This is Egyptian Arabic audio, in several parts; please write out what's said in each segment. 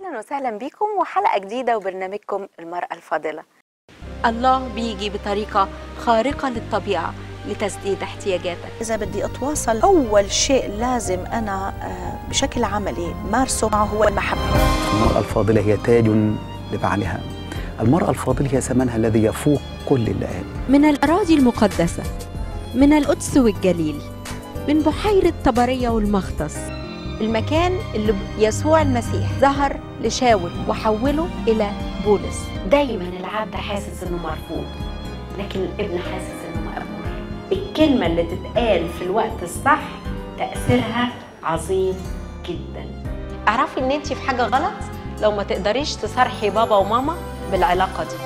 اهلا وسهلا بكم وحلقه جديده وبرنامجكم المراه الفاضله الله بيجي بطريقة خارقة للطبيعة لتسديد احتياجاتك إذا بدي أتواصل أول شيء لازم أنا آه، بشكل عملي مارسه معه هو المحبة المرأة الفاضلة هي تاج لبعلها المرأة الفاضلة هي ثمنها الذي يفوق كل اللئام من الأراضي المقدسة من القدس والجليل من بحيرة طبرية والمختص المكان اللي يسوع المسيح ظهر لشاول وحوله إلى بولس دايما العبد حاسس انه مرفوض لكن الابن حاسس انه مقبول الكلمه اللي تتقال في الوقت الصح تاثيرها عظيم جدا اعرفي ان انت في حاجة غلط لو ما تقدريش تصارحي بابا وماما بالعلاقة دي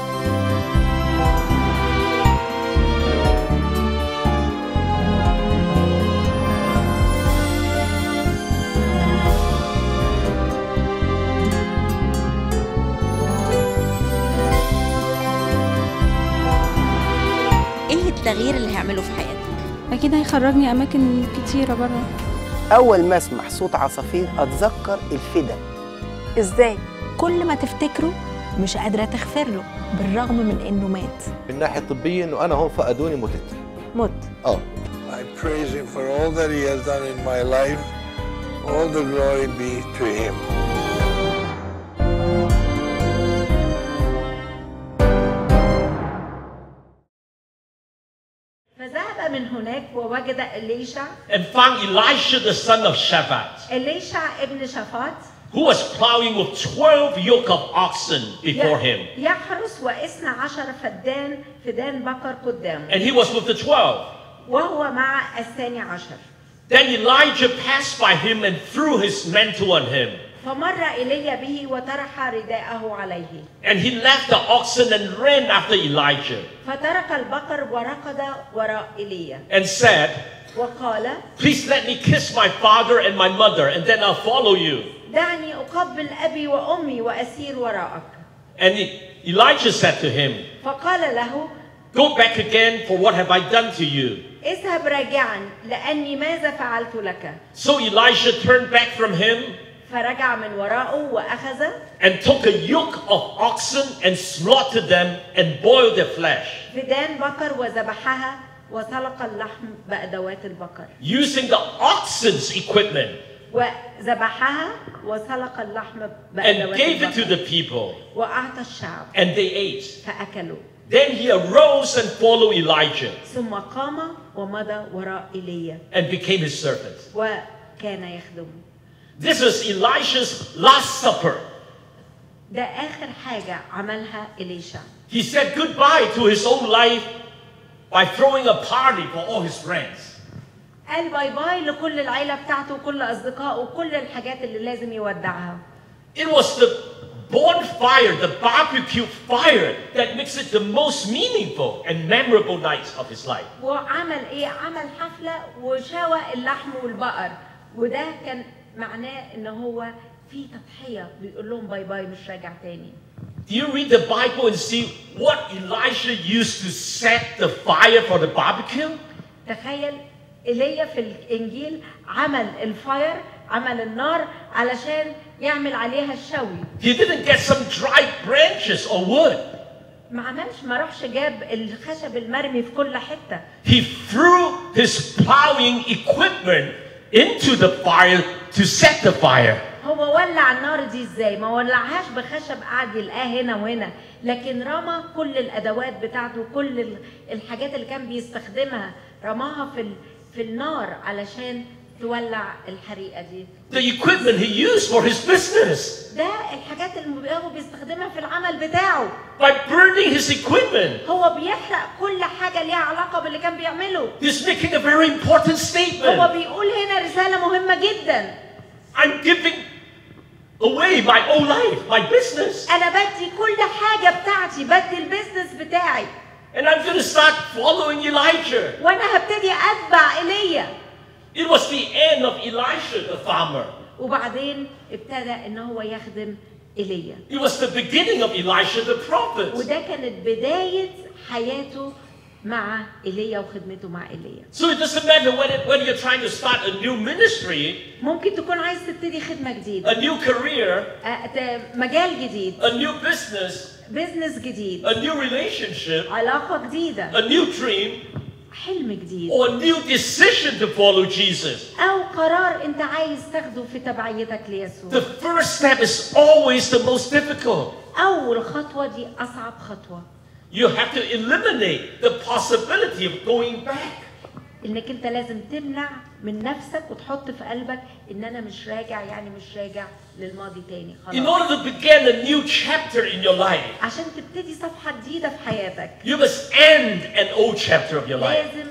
ايه التغيير اللي هيعمله في حياتك أكيد هيخرجني أماكن كتيرة برا أول ما أسمع صوت عصافير أتذكر الفدا ازاي كل ما تفتكره مش قادرة تغفر له بالرغم من انه مات من الناحيه الطبيه انه انا هون فقدوني متت مت اه I praise him for all that he has done in my life. All the glory be to him. فذهب من هناك ووجد إليشع and found Elisha the son of Shaphat, إليشع ابن شفاط who was plowing with 12 yoke of oxen before him. يحرس واثنى عشر فدان فدان بقر قدامه And he was with the 12. وهو مع الثاني عشر Then Elijah passed by him and threw his mantle on him. فمر إيليا به وطرح رداءه عليه And he left the oxen and ran after Elijah فترك البقر وركض وراء إيليا and said, وقال Please let me kiss my father and my mother, and then I'll follow you. دعني أقبل أبي وأمي وأسير وراءك And E- Elijah said to him, فقال له Go back again, for what have I done to you? اذهب راجعا لأني ماذا فعلت لك So Elisha turned back from him فرجع من وراءه وأخذ and took a yoke of oxen and slaughtered them and boiled their flesh, فدان بقر وذبحها وسلق اللحم بأدوات البقر using the oxen's equipment, وذبحها وسلق اللحم and بأدوات gave it to البقر the people, وأعطى الشعب and they ate. فأكلوا Then he arose and followed Elijah ثم قام ومضى وراء إيليا and became his servant. وكان يخدمه This is Elisha's last supper. ده آخر حاجة عملها إليشا He said goodbye to his own life by throwing a party for all his friends. قال باي باي لكل العيلة بتاعته وكل أصدقائه وكل الحاجات اللي لازم يودعها It was the bonfire, the barbecue fire, that makes it the most meaningful and memorable nights of his life. وعمل إيه؟ عمل حفلة وشوى اللحم والبقر وده كان معناه إن هو في تضحية بيقول لهم باي باي مش راجع تاني Do you read the Bible and see what Elisha used to set the fire for the barbecue? تخيل ايليا في الانجيل عمل الفاير عمل النار علشان يعمل عليها الشوي He didn't get some dry branches or wood. ما عملش ما راحش جاب الخشب المرمي في كل حته He threw his plowing equipment into the fire to set the fire. هو ولع النار دي ازاي ما ولعهاش بخشب قعد يلقاه هنا وهنا لكن رمى كل الادوات بتاعته كل ال- الحاجات اللي كان بيستخدمها رماها في ال- في النار علشان تولع الحريقه دي The equipment he used for his business ده الحاجات اللي هو بيستخدمها في العمل بتاعه by burning his equipment. هو بيحرق كل حاجة ليها علاقة باللي كان بيعمله He's making a very important هو statement. بيقول هنا رسالة مهمة جدا I'm giving away my own life, my business, أنا بدي كل حاجة بتاعتي بدي البيزنس بتاعي and I'm going to start following Elijah. وأنا هبتدي أتبع إيليا It was the end of Elisha, the farmer. وبعدين ابتدى إن هو يخدم إيليا It was the beginning of Elisha, the prophet. وده كانت بداية حياته مع ايليا وخدمته مع ايليا So it doesn't matter whether, whether you're trying to start a new ministry, ممكن تكون عايز تبتدي خدمه جديده a new career, آه، ت- مجال جديد a new business, بزنس جديد a new relationship, علاقه جديده a new dream, حلم جديد or a new decision to follow Jesus. او قرار انت عايز تاخده في تبعيتك The ليسوع first step is always the most difficult. اول خطوه دي اصعب خطوه You have to eliminate the possibility of going back. انك انت لازم تمنع من نفسك وتحط في قلبك ان انا مش راجع يعني مش راجع للماضي تاني In خلاص order to begin a new chapter in your life, عشان تبتدي صفحه جديده في حياتك you must end an old chapter of your life. لازم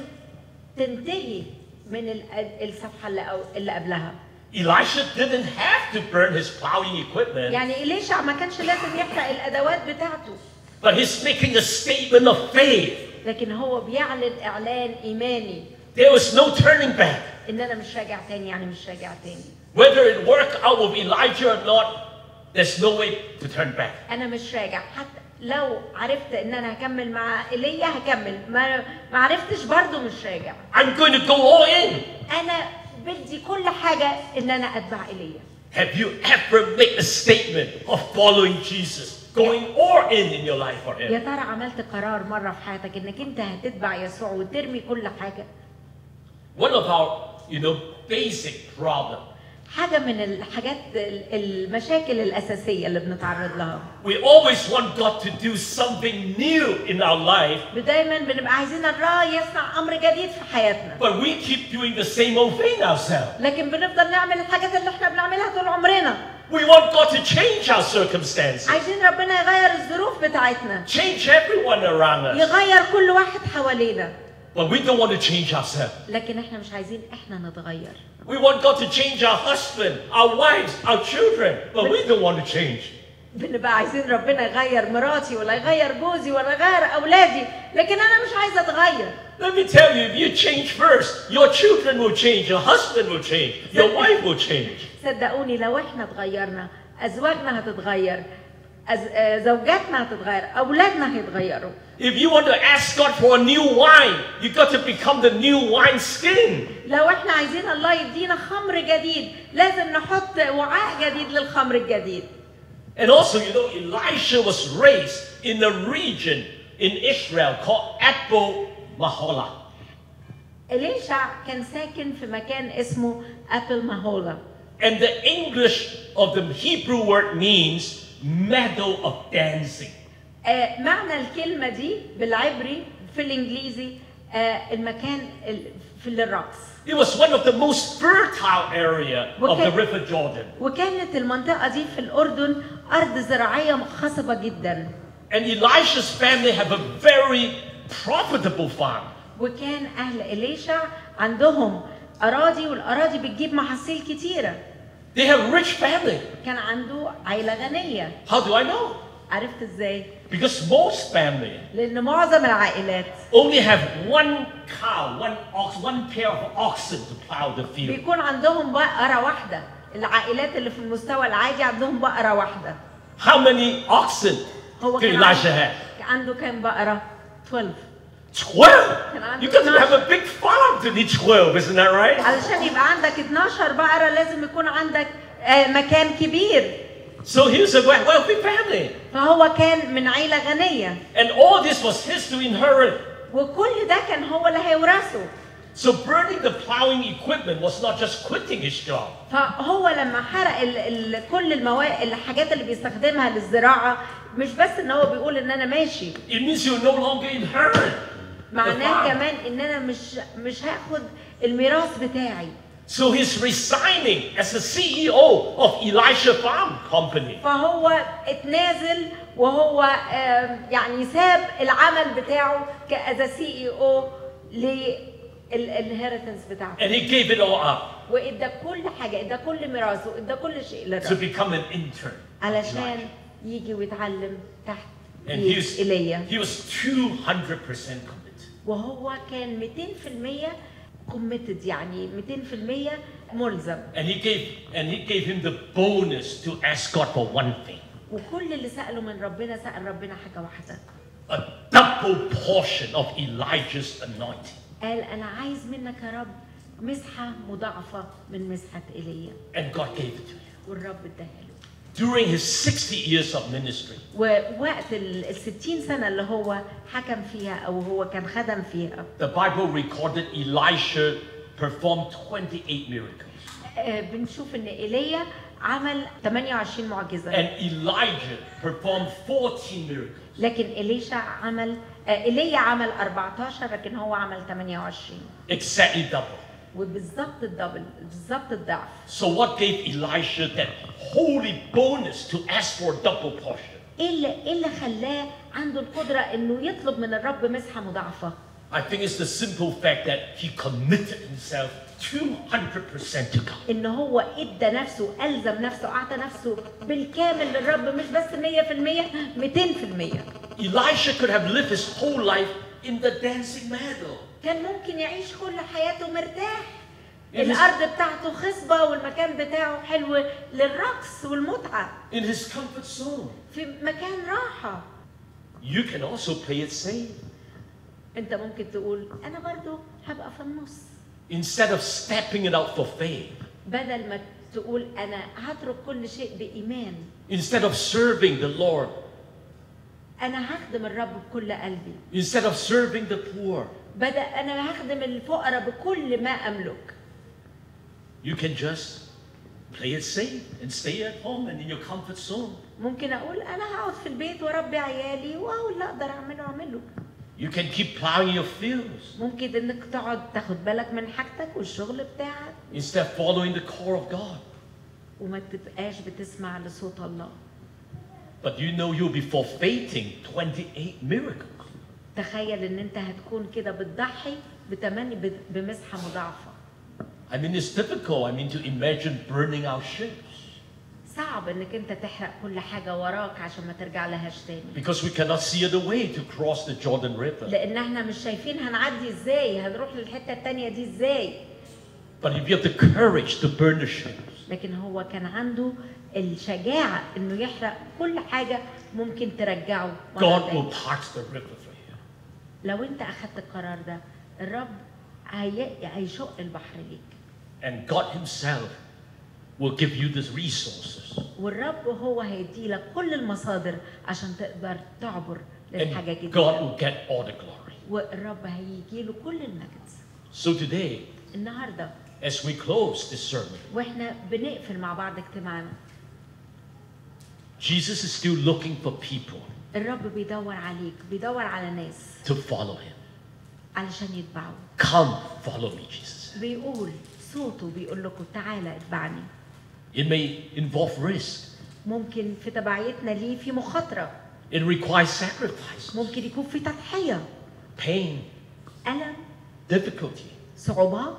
تنتهي من ال- الصفحه اللي أو- اللي قبلها Elisha didn't have to burn his plowing equipment, يعني إليشع ما كانش لازم يحرق الادوات بتاعته but he's making a statement of faith. لكن هو بيعلن اعلان ايماني There was no turning back. ان انا مش راجع تاني يعني مش راجع تاني Whether it worked out with Elijah or not, there's no way to turn back. انا مش راجع حتى لو عرفت ان انا هكمل مع ايليا هكمل ما ما عرفتش برضو مش راجع I'm going to go all in. انا بدي كل حاجه ان انا اتبع ايليا Have you ever made a statement of following Jesus, going all in in your life for يا Him? ترى عملت قرار مره في حياتك انك انت هتتبع يسوع وترمي كل حاجه One of our, you know, basic problem. حاجه من الحاجات ال- المشاكل الاساسيه اللي بنتعرض لها We always want God to do something new in our life, دايما بنبقى عايزين الله يصنع امر جديد في حياتنا but we keep doing the same old thing ourselves. لكن بنفضل نعمل الحاجات اللي احنا بنعملها طول عمرنا We want God to change our circumstances, عايزين ربنا يغير الظروف بتاعتنا change everyone around us, يغير كل واحد حوالينا but we don't want to change ourselves. لكن احنا مش عايزين احنا نتغير We want God to change our husband, our wives, our children, but we don't want to change. بنبقى عايزين ربنا يغير مراتي ولا يغير جوزي ولا يغير اولادي لكن انا مش عايزه اتغير Let me tell you, if you change first, your children will change, your husband will change, your wife will change. صدقوني لو احنا اتغيرنا ازواجنا هتتغير أز... آه، زوجاتنا هتتغير اولادنا هيتغيروا If you want to ask God for a new wine, you got to become the new wine skin. لو احنا عايزين الله يدينا خمر جديد لازم نحط وعاء جديد للخمر الجديد And also, you know, Elisha was raised in a region in Israel called Abel Mahola. إليشع كان ساكن في مكان اسمه أبل ماهولا And the English of the Hebrew word means meadow of dancing. آه معنى الكلمة دي بالعبري في الإنجليزي آه المكان ال- في الرقص It was one of the most fertile area of the Okay. River Jordan. وكانت المنطقة دي في الأردن أرض زراعية خصبة جدا And Elisha's family have a very profitable farm. وكان أهل إليشع عندهم أراضي والأراضي بتجيب محاصيل كتيرة They have rich family. كان عنده عيلة غنية How do I know? عرفت إزاي؟ Because most family لأن معظم العائلات only have one cow, one ox, one pair of oxen to plow the field. بيكون عندهم بقرة واحدة العائلات اللي في المستوى العادي عندهم بقرة واحدة How many oxen هو did كان Elisha عنده, have? كان عنده كام بقرة؟ 12 12! You got to have a big farm to need 12, isn't that right? علشان يبقى عندك 12 بقرة لازم يكون عندك آه، مكان كبير So he was a we- wealthy family. فهو كان من عيلة غنية And all this was his to inherit. وكل ده كان هو اللي هيورثه So burning the plowing equipment was not just quitting his job. فهو لما حرق ال ال كل المواد الحاجات اللي بيستخدمها للزراعة مش بس ان هو بيقول ان انا ماشي It means you no longer inherit. معناه farm. كمان ان انا مش مش هاخد الميراث بتاعي So he's resigning as the CEO of Elisha Farm Company. فهو اتنازل وهو آم، يعني ساب العمل بتاعه كأز سي اي او للانهيرتنس بتاعته And he gave it all up وادى كل حاجه ادى كل ميراثه ادى كل شيء to للرب become an intern. علشان يجي ويتعلم تحت And he ايد was, ايليا he was 200% committed. وهو كان 200% كوميتد يعني 200% ملزم And he gave and he gave him the bonus to ask God for one thing. وكل اللي سأله من ربنا سأل ربنا حاجة واحدة a double portion of Elijah's anointing. قال انا عايز منك يا رب مسحه مضاعفه من مسحه ايليا And God gave it to him. والرب اداها له During his 60 years of ministry, ووقت ال ال 60 سنه اللي هو حكم فيها او هو كان خدم فيها the Bible recorded Elisha performed 28 miracles. آه، بنشوف ان ايليا عمل 28 معجزه And Elijah performed 14 miracles. لكن إليشا عمل آه، ايليا عمل 14 لكن هو عمل 28 Exactly double. وبالظبط الدبل بالظبط الضعف So what gave Elisha that holy bonus to ask for a double portion? ايه اللي ايه اللي خلاه عنده القدره انه يطلب من الرب مسحه مضاعفه I think it's the simple fact that he committed himself 200% to God. ان هو ادى نفسه الزم نفسه اعطى نفسه بالكامل للرب مش بس 100% 200% Elisha could have lived his whole life in the dancing meadow. كان ممكن يعيش كل حياته مرتاح It is- الارض بتاعته خصبه والمكان بتاعه حلو للرقص والمتعه in his comfort zone. في مكان راحه You can also play it safe. انت ممكن تقول انا برضو هبقى في النص Instead of stepping it out for faith, بدل ما تقول انا هترك كل شيء بايمان instead of serving the Lord, انا هخدم الرب بكل قلبي instead of serving the poor, بدا انا هخدم الفقراء بكل ما املك you can just play it safe and stay at home and in your comfort zone. ممكن اقول انا هقعد في البيت واربي عيالي واقول اللي اقدر اعمله اعمله You can keep plowing your fields ممكن انك تقعد تاخد بالك من حاجتك والشغل بتاعك instead of following the call of God. وما تبقاش بتسمع لصوت الله But you know you'll be forfeiting 28 miracles. تخيل ان انت هتكون كده بتضحي بتمني ب- بمسحه مضاعفه I mean, it's difficult. I mean, to imagine burning our ships صعب انك انت تحرق كل حاجه وراك عشان ما ترجع لهاش تاني because we cannot see the way to cross the Jordan River. لان احنا مش شايفين هنعدي ازاي هنروح للحته التانيه دي ازاي But if you have the courage to burn the ships, لكن هو كان عنده الشجاعه انه يحرق كل حاجه ممكن ترجعه مرة God تانية. will part the river for you. لو انت اخدت القرار ده الرب هي... هيشق البحر ليك And God Himself will give you the resources. والرب هو هيدي لك كل المصادر عشان تقدر تعبر للحاجه And God الجديده will get all the glory. والرب هيجي له كل المجد So today, النهارده as we close this sermon, واحنا بنقفل مع بعض اجتماعنا Jesus is still looking for people الرب بيدور عليك بيدور على ناس to follow Him. علشان يتبعوه Come, follow me, Jesus. said. بيقول صوته بيقول لكم تعالى اتبعني It may involve risk. ممكن في تبعيتنا ليه في مخاطره It requires sacrifice, ممكن يكون في تضحيه pain, الم difficulty. صعوبات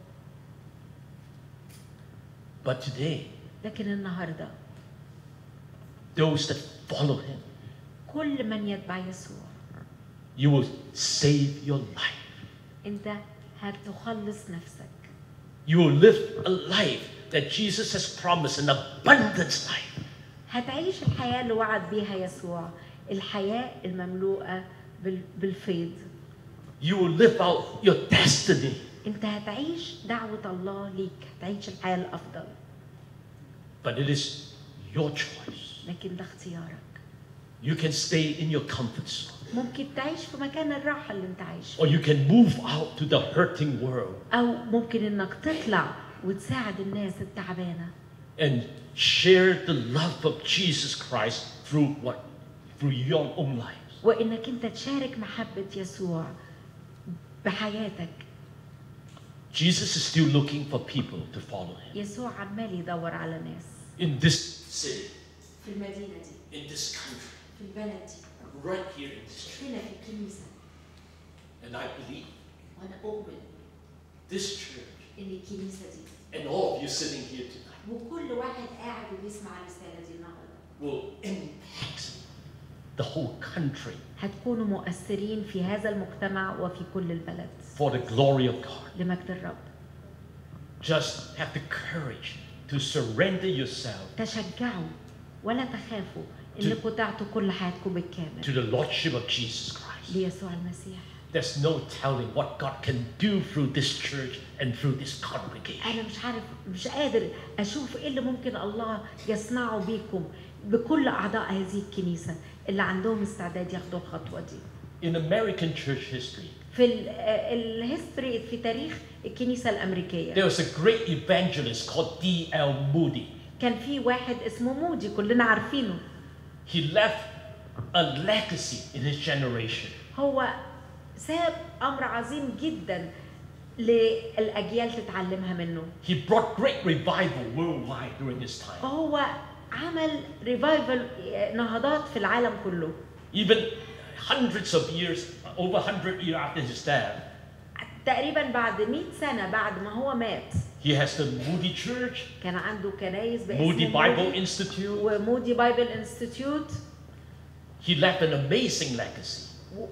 But today, لكن النهارده those that follow Him, كل من يتبع يسوع you will save your life. انت هتخلص نفسك You will live a life that Jesus has promised, an abundance life. هتعيش الحياه اللي وعد بيها يسوع الحياه المملوءه بال- بالفيض You will live out your destiny. انت هتعيش دعوه الله ليك هتعيش الحياه الافضل But it is your choice. لكن ده اختيارك You can stay in your comfort zone, ممكن تعيش في مكان الراحه اللي انت عايشه or you can move out to the hurting world او ممكن انك تطلع وتساعد الناس التعبانه and share the love of Jesus Christ through what? Through your own lives. وانك انت تشارك محبه يسوع بحياتك Jesus is still looking for people to follow him. يسوع عمال يدور على ناس In this city, في المدينه دي in this country, في البلد دي right here in this church. هنا في الكنيسه And I believe وانا اؤمن this church ان الكنيسه دي and all of you sitting here tonight وكل واحد قاعد وبيسمع الرساله دي النهارده will impact the whole country هتكونوا مؤثرين في هذا المجتمع وفي كل البلد for the glory of God. لمجد الرب Just have the courage to surrender yourself تشجعوا ولا تخافوا انكم تعطوا كل حياتكم بالكامل to the Lordship of Jesus Christ. ليسوع المسيح There's no telling what God can do through this church and through this congregation. انا مش عارف مش قادر اشوف ايه اللي ممكن الله يصنعه بيكم بكل اعضاء هذه الكنيسه اللي عندهم استعداد ياخدوا الخطوه دي In American church history, في ال- آه، الهيستوري في تاريخ الكنيسه الامريكيه there was a great evangelist called D.L. Moody. كان في واحد اسمه مودي كلنا عارفينه He left a legacy in his generation. هو ساب امر عظيم جدا للاجيال تتعلمها منه He brought great revival worldwide during his time. هو عمل ريفايفل نهضات في العالم كله Even hundreds of years, over 100 years after his death, تقريبا بعد 100 سنه بعد ما هو مات he has the Moody Church, كان عنده كنايس باسم Moody Bible مودي Institute. ومودي بايبل انستيتيوت He left an amazing legacy.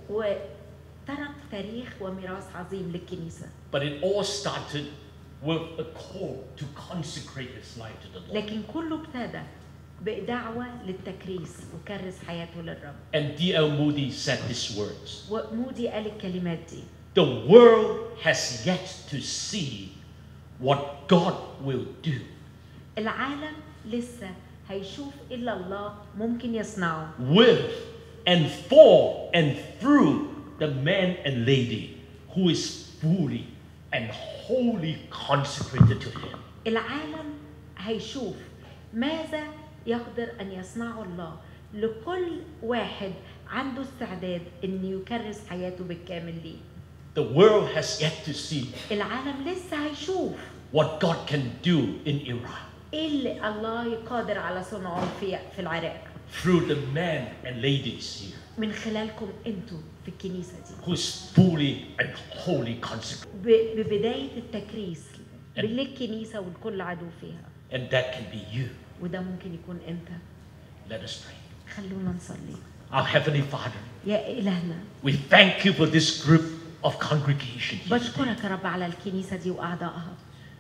وترك تاريخ وميراث عظيم للكنيسه But it all started with a call to consecrate his life to the Lord. لكن كله ابتدى بدعوه للتكريس وكرس حياته للرب And D.L. Moody said these words ومودي قال الكلمات دي The world has yet to see what God will do العالم لسه هيشوف الا الله ممكن يصنعه with and for and through the man and lady who is fully and wholly consecrated to Him. العالم هيشوف ماذا يقدر ان يصنعه الله لكل واحد عنده استعداد ان يكرس حياته بالكامل ليه The world has yet to see العالم لسه هيشوف what God can do in Iraq ايه اللي الله قادر على صنعه في في العراق through the men and ladies here من خلالكم انتوا في الكنيسه دي who is fully and wholly consecrated. ب- ببدايه التكريس للكنيسه والكل عدو فيها And that can be you. وده ممكن يكون انت Let us pray. خلونا نصلي Our Heavenly Father, يا الهنا we thank you for this group of congregation. here today. بشكرك يا رب على الكنيسه دي واعضائها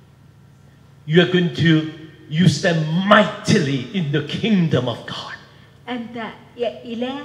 You are going to use them mightily in the kingdom of God. انت يا اله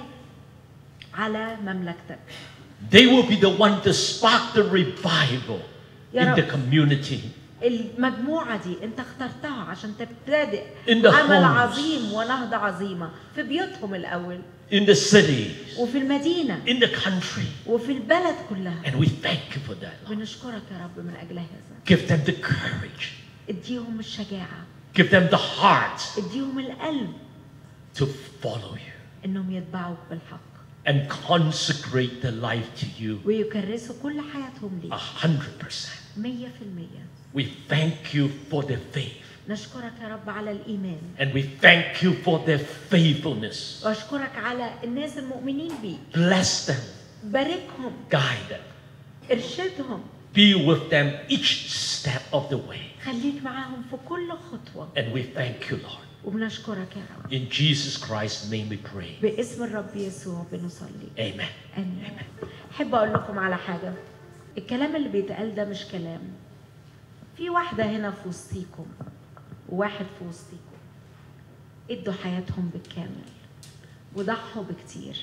على مملكتك They will be the one to spark the revival يا in رب. the community. المجموعه دي انت اخترتها عشان تبتدئ In the عمل homes. عظيم ونهضه عظيمه في بيوتهم الاول in the cities, وفي المدينه in the country. وفي البلد كلها And we thank you for that. Lord. بنشكرك يا رب من اجل هذا Give them the courage, اديهم الشجاعه give them the heart اديهم القلب to follow you انهم يتبعوك بالحق and consecrate their life to you ويكرسوا كل حياتهم a ليك hundred percent. مية في المية We thank you for their faith نشكرك يا رب على الإيمان and we thank you for their faithfulness. وأشكرك على الناس المؤمنين بيك Bless them, باركهم guide them, ارشدهم be with them each step of the way. خليك معاهم في كل خطوة And we thank you, Lord. وبنشكرك يا رب In Jesus Christ's name we pray. باسم الرب يسوع بنصلي Amen. آمين أحب أقول لكم على حاجة الكلام اللي بيتقال ده مش كلام في واحدة هنا في وسطيكم وواحد في وسطيكم ادوا حياتهم بالكامل وضحوا بكتير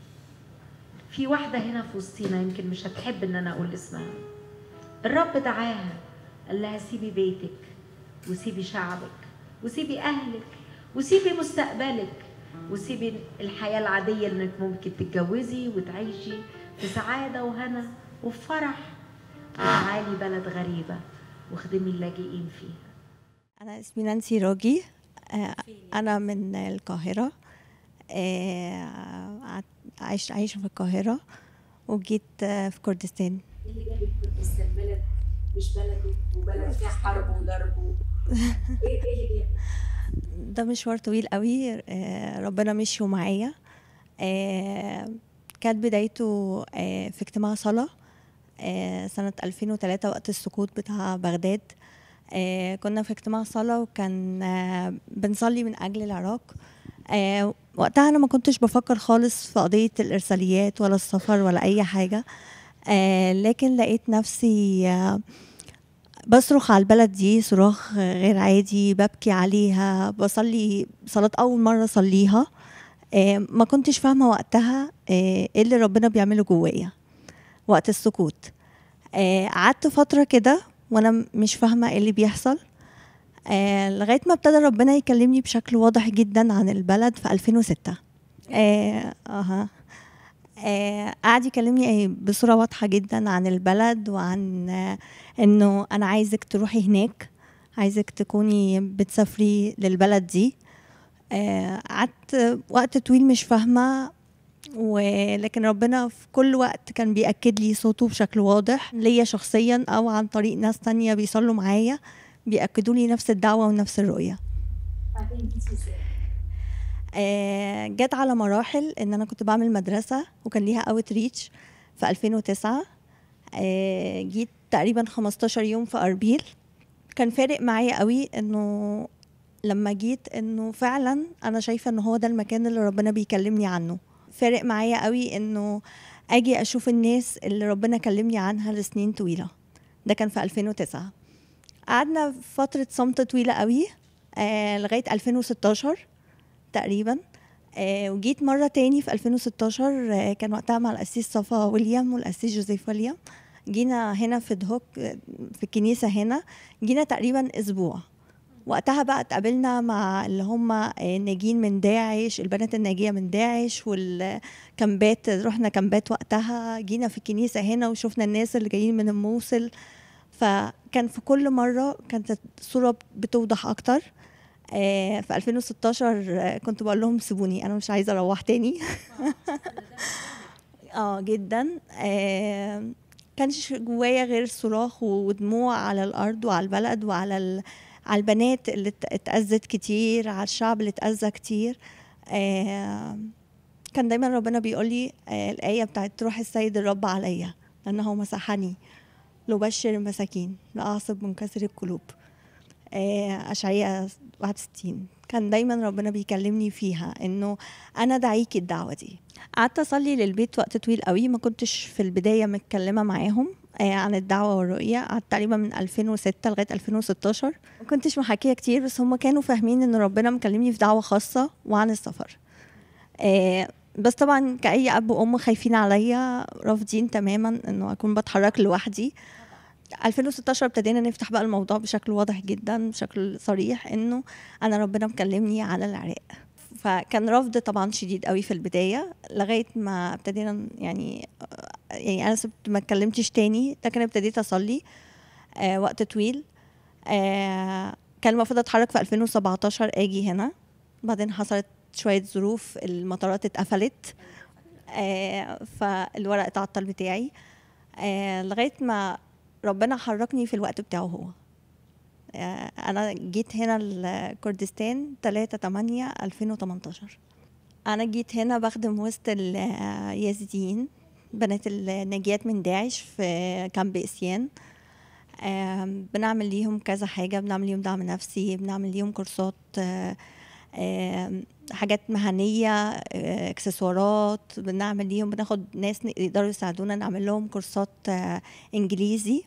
في واحدة هنا في وسطينا يمكن مش هتحب ان انا اقول اسمها الرب دعاها قال لها سيبي بيتك وسيبي شعبك وسيبي اهلك وسيبي مستقبلك وسيبي الحياة العادية انك ممكن تتجوزي وتعيشي في سعادة وهنا وفي فرح وتعالي بلد غريبة واخدمي اللاجئين فيها أنا اسمي نانسي راجي آه، أنا من القاهرة آه، عت- عايش عايشة في القاهرة وجيت آه، في كردستان اللي جابك كردستان بلد مش بلدك وبلد فيها حرب وضرب ايه ايه اللي جابك؟ ده مشوار طويل قوي آه، ربنا مشيه معايا آه، كانت بدايته آه، في اجتماع صلاة آه، سنة 2003 وقت السقوط بتاع بغداد آه، كنا في اجتماع صلاة وكان آه، بنصلي من أجل العراق آه، وقتها أنا ما كنتش بفكر خالص في قضية الإرساليات ولا السفر ولا أي حاجة آه، لكن لقيت نفسي آه، بصرخ على البلد دي صراخ غير عادي ببكي عليها بصلي صلاة أول مرة أصليها آه، ما كنتش فاهمة وقتها آه، إيه اللي ربنا بيعمله جوايا وقت السكوت آه، قعدت فترة كده وأنا م- مش فاهمة إيه اللي بيحصل آه، لغاية ما ابتدى ربنا يكلمني بشكل واضح جدا عن البلد في 2006 آه، أها آه، قعد يكلمني بصورة واضحة جدا عن البلد وعن آه، انه انا عايزك تروحي هناك عايزك تكوني بتسافري للبلد دي آه، قعدت وقت طويل مش فاهمة ولكن ربنا في كل وقت كان بيأكد لي صوته بشكل واضح ليا شخصيا أو عن طريق ناس تانية بيصلوا معايا بيأكدوا لي نفس الدعوة ونفس الرؤية آه، جت على مراحل ان انا كنت بعمل مدرسه وكان ليها اوت ريتش في 2009 آه، جيت تقريبا 15 يوم في اربيل كان فارق معايا قوي انه لما جيت انه فعلا انا شايفه ان هو ده المكان اللي ربنا بيكلمني عنه فارق معايا قوي انه اجي اشوف الناس اللي ربنا كلمني عنها لسنين طويله ده كان في 2009 قعدنا فتره صمت طويله قوي آه لغايه 2016 تقريبا آه وجيت مرة تاني في 2016 آه كان وقتها مع القسيس صفا ويليام والقسيس جوزيف ويليام جينا هنا في دهوك آه، في الكنيسة هنا جينا تقريبا أسبوع وقتها بقى اتقابلنا مع اللي هم آه، ناجين من داعش البنات الناجية من داعش والكامبات رحنا كامبات وقتها جينا في الكنيسة هنا وشفنا الناس اللي جايين من الموصل فكان في كل مرة كانت الصورة بتوضح أكتر آه، في 2016 آه، كنت بقول لهم سيبوني انا مش عايزه اروح تاني اه جدا آه، كانش جوايا غير صراخ ودموع على الارض وعلى البلد وعلى ال... على البنات اللي ات- اتأذت كتير على الشعب اللي اتأذى كتير آه، كان دايما ربنا بيقول لي آه، الآية بتاعت روح السيد الرب عليا لأنه مسحني لبشر المساكين لأعصب منكسر القلوب آه، أشعياء 61 كان دايما ربنا بيكلمني فيها انه انا دعيكي الدعوه دي قعدت اصلي للبيت وقت طويل قوي ما كنتش في البدايه متكلمه معاهم آه، عن الدعوه والرؤيه قعدت تقريبا من 2006 لغايه 2016 ما كنتش محكيه كتير بس هم كانوا فاهمين ان ربنا مكلمني في دعوه خاصه وعن السفر آه، بس طبعا كأي أب وأم خايفين عليا رافضين تماما إنه أكون بتحرك لوحدي 2016 ابتدينا نفتح بقى الموضوع بشكل واضح جدا بشكل صريح انه انا ربنا مكلمني على العراق فكان رفض طبعا شديد قوي في البدايه لغايه ما ابتدينا يعني يعني انا سبت ما اتكلمتش تاني لكن ابتديت اصلي آه وقت طويل آه كان المفروض اتحرك في 2017 اجي هنا بعدين حصلت شويه ظروف المطارات اتقفلت آه فالورق اتعطل بتاعي آه لغايه ما ربنا حركني في الوقت بتاعه هو آه، انا جيت هنا الكردستان 3 8 2018 انا جيت هنا بخدم وسط اليزيديين بنات الناجيات من داعش في كامب اسيان آم، بنعمل ليهم كذا حاجة بنعمل ليهم دعم نفسي بنعمل ليهم كورسات آه، آم، حاجات مهنية آه، اكسسوارات بنعمل ليهم بناخد ناس يقدروا يساعدونا نعمل لهم كورسات آه، انجليزي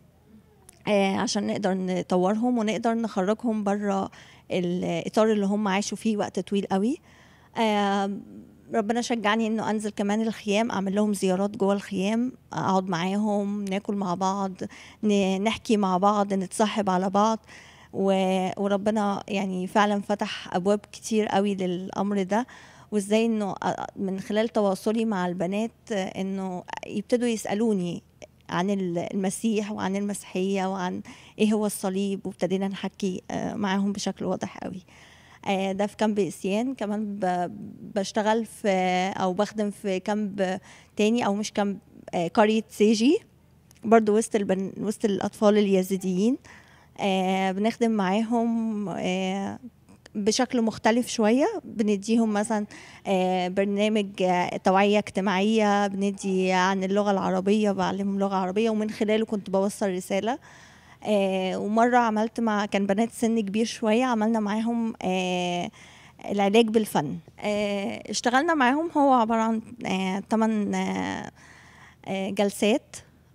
آه، عشان نقدر نطورهم ونقدر نخرجهم بره الاطار اللي هم عاشوا فيه وقت طويل قوي آه، ربنا شجعني انه انزل كمان الخيام اعمل لهم زيارات جوه الخيام اقعد معاهم ناكل مع بعض ن- نحكي مع بعض نتصاحب على بعض و- وربنا يعني فعلا فتح ابواب كتير قوي للامر ده وازاي انه أ- من خلال تواصلي مع البنات آه، انه يبتدوا يسالوني عن ال- المسيح وعن المسيحيه وعن ايه هو الصليب وابتدينا نحكي آه، معاهم بشكل واضح قوي آه، ده في كامب اسيان كمان ب- بشتغل في او بخدم في كامب تاني او مش كامب آه، قريه سيجي برضو وسط البن... وسط الاطفال اليزيديين آه بنخدم معاهم آه بشكل مختلف شوية بنديهم مثلا آه برنامج آه توعية اجتماعية بندي عن اللغة العربية بعلمهم لغة عربية ومن خلاله كنت بوصل رسالة آه ومرة عملت مع كان بنات سن كبير شوية عملنا معاهم آه العلاج بالفن آه اشتغلنا معاهم هو عبارة عن آه 8 آه آه جلسات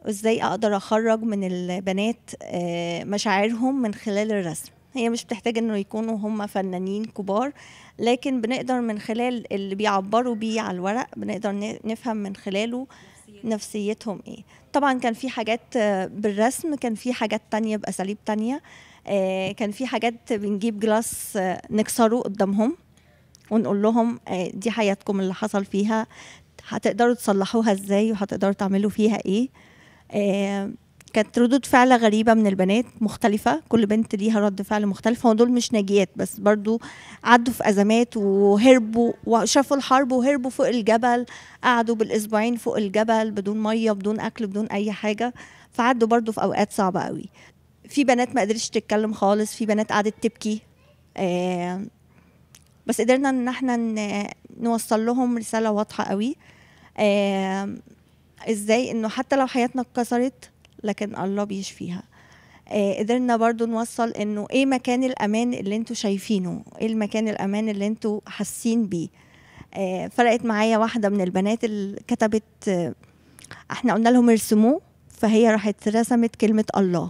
وازاي اقدر اخرج من البنات آه، مشاعرهم من خلال الرسم هي مش بتحتاج انه يكونوا هم فنانين كبار لكن بنقدر من خلال اللي بيعبروا بيه على الورق بنقدر ن- نفهم من خلاله نفسيتهم ايه طبعا كان في حاجات آه، بالرسم كان في حاجات تانية بأساليب تانية آه، كان في حاجات بنجيب جلاس آه، نكسره قدامهم ونقول لهم آه، دي حياتكم اللي حصل فيها هتقدروا تصلحوها ازاي وهتقدروا تعملوا فيها ايه آه، كانت ردود فعل غريبة من البنات مختلفة كل بنت ليها رد فعل مختلف هو دول مش ناجيات بس برضو عدوا في أزمات وهربوا وشافوا الحرب وهربوا فوق الجبل قعدوا بالأسبوعين فوق الجبل بدون مية بدون أكل بدون أي حاجة فعدوا برضو في أوقات صعبة قوي في بنات ما قدرتش تتكلم خالص في بنات قعدت تبكي آه بس قدرنا ان احنا ن- نوصل لهم رسالة واضحة قوي آه ازاي انه حتى لو حياتنا اتكسرت لكن الله بيشفيها آه قدرنا برضو نوصل انه ايه مكان الامان اللي انتوا شايفينه ايه المكان الامان اللي انتوا حاسين بيه آه فرقت معايا واحدة من البنات اللي كتبت آه احنا قلنا لهم ارسموه فهي راحت رسمت كلمة الله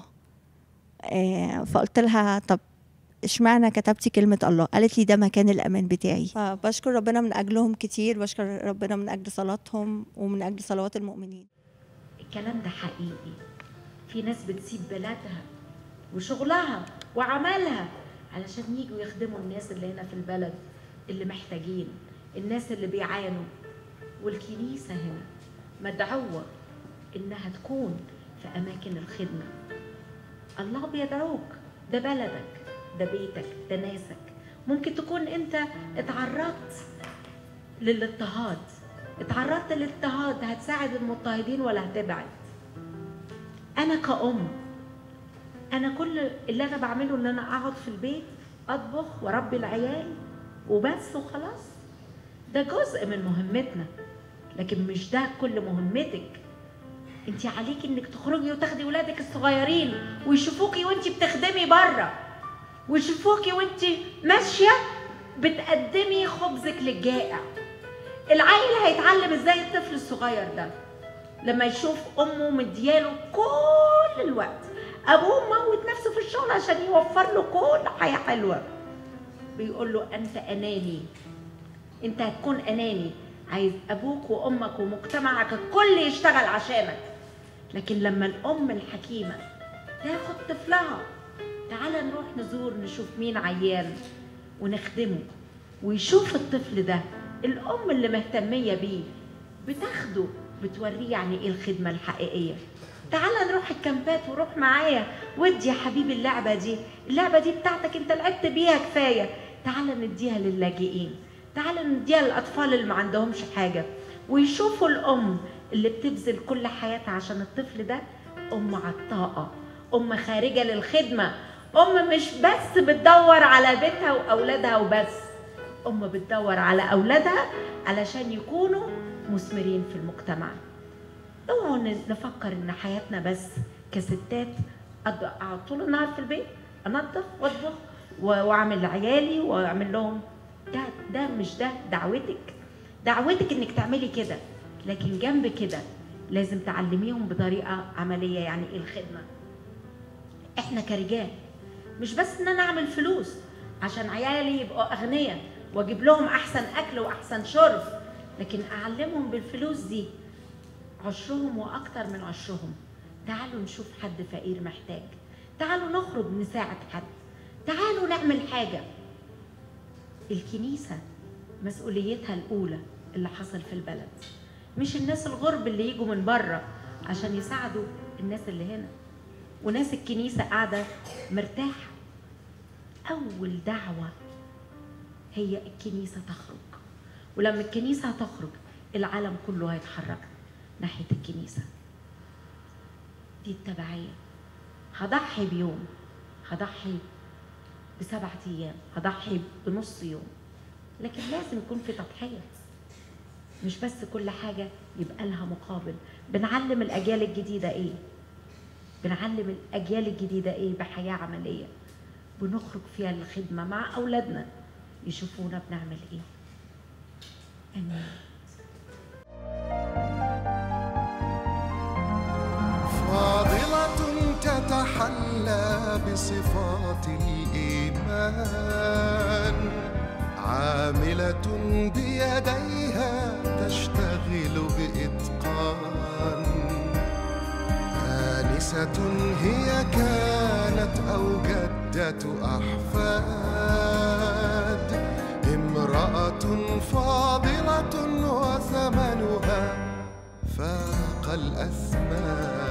آه فقلت لها طب اشمعنى كتبتي كلمة الله قالت لي ده مكان الأمان بتاعي فبشكر ربنا من أجلهم كتير بشكر ربنا من أجل صلاتهم ومن أجل صلوات المؤمنين الكلام ده حقيقي في ناس بتسيب بلادها وشغلها وعملها علشان يجوا يخدموا الناس اللي هنا في البلد اللي محتاجين الناس اللي بيعانوا والكنيسة هنا مدعوة إنها تكون في أماكن الخدمة الله بيدعوك ده بلدك ده بيتك ده ناسك ممكن تكون انت اتعرضت للاضطهاد اتعرضت للاضطهاد هتساعد المضطهدين ولا هتبعد انا كأم انا كل اللي انا بعمله ان انا اقعد في البيت اطبخ واربي العيال وبس وخلاص ده جزء من مهمتنا لكن مش ده كل مهمتك انت عليك انك تخرجي وتاخدي ولادك الصغيرين ويشوفوكي وانت بتخدمي بره ويشوفوكي وانت ماشيه بتقدمي خبزك للجائع العيل هيتعلم ازاي الطفل الصغير ده لما يشوف امه مدياله كل الوقت ابوه موت نفسه في الشغل عشان يوفر له كل حياه حلوه بيقول له انت اناني انت هتكون اناني عايز ابوك وامك ومجتمعك الكل يشتغل عشانك لكن لما الام الحكيمه تاخد طفلها تعالى نروح نزور نشوف مين عيان ونخدمه ويشوف الطفل ده الام اللي مهتميه بيه بتاخده بتوريه يعني ايه الخدمه الحقيقيه تعالى نروح الكامبات وروح معايا ودي يا حبيبي اللعبه دي اللعبه دي بتاعتك انت لعبت بيها كفايه تعالى نديها للاجئين تعالى نديها للاطفال اللي ما عندهمش حاجه ويشوفوا الام اللي بتبذل كل حياتها عشان الطفل ده ام عطاءه ام خارجه للخدمه ام مش بس بتدور على بيتها واولادها وبس ام بتدور على اولادها علشان يكونوا مثمرين في المجتمع اوعوا ن- نفكر ان حياتنا بس كستات أقعد أقعد طول النهار في البيت انظف واطبخ و- واعمل لعيالي واعمل لهم ده ده مش ده دعوتك دعوتك انك تعملي كده لكن جنب كده لازم تعلميهم بطريقه عمليه يعني ايه الخدمه احنا كرجال مش بس ان انا اعمل فلوس عشان عيالي يبقوا اغنياء واجيب لهم احسن اكل واحسن شرب لكن اعلمهم بالفلوس دي عشرهم واكتر من عشرهم تعالوا نشوف حد فقير محتاج تعالوا نخرج نساعد حد تعالوا نعمل حاجه الكنيسه مسؤوليتها الاولى اللي حصل في البلد مش الناس الغرب اللي يجوا من بره عشان يساعدوا الناس اللي هنا وناس الكنيسه قاعده مرتاحه اول دعوه هي الكنيسه تخرج ولما الكنيسه هتخرج العالم كله هيتحرك ناحيه الكنيسه دي التبعيه هضحي بيوم هضحي بسبعة أيام هضحي بنص يوم لكن لازم يكون في تضحية مش بس كل حاجة يبقى لها مقابل بنعلم الأجيال الجديدة إيه بنعلم الأجيال الجديدة إيه بحياة عملية بنخرج فيها للخدمة مع أولادنا يشوفونا بنعمل إيه آمين صفات الإيمان عاملة بيديها تشتغل بإتقان آنسة هي كانت أو جدة أحفاد امرأة فاضلة وثمنها فاق الأثمان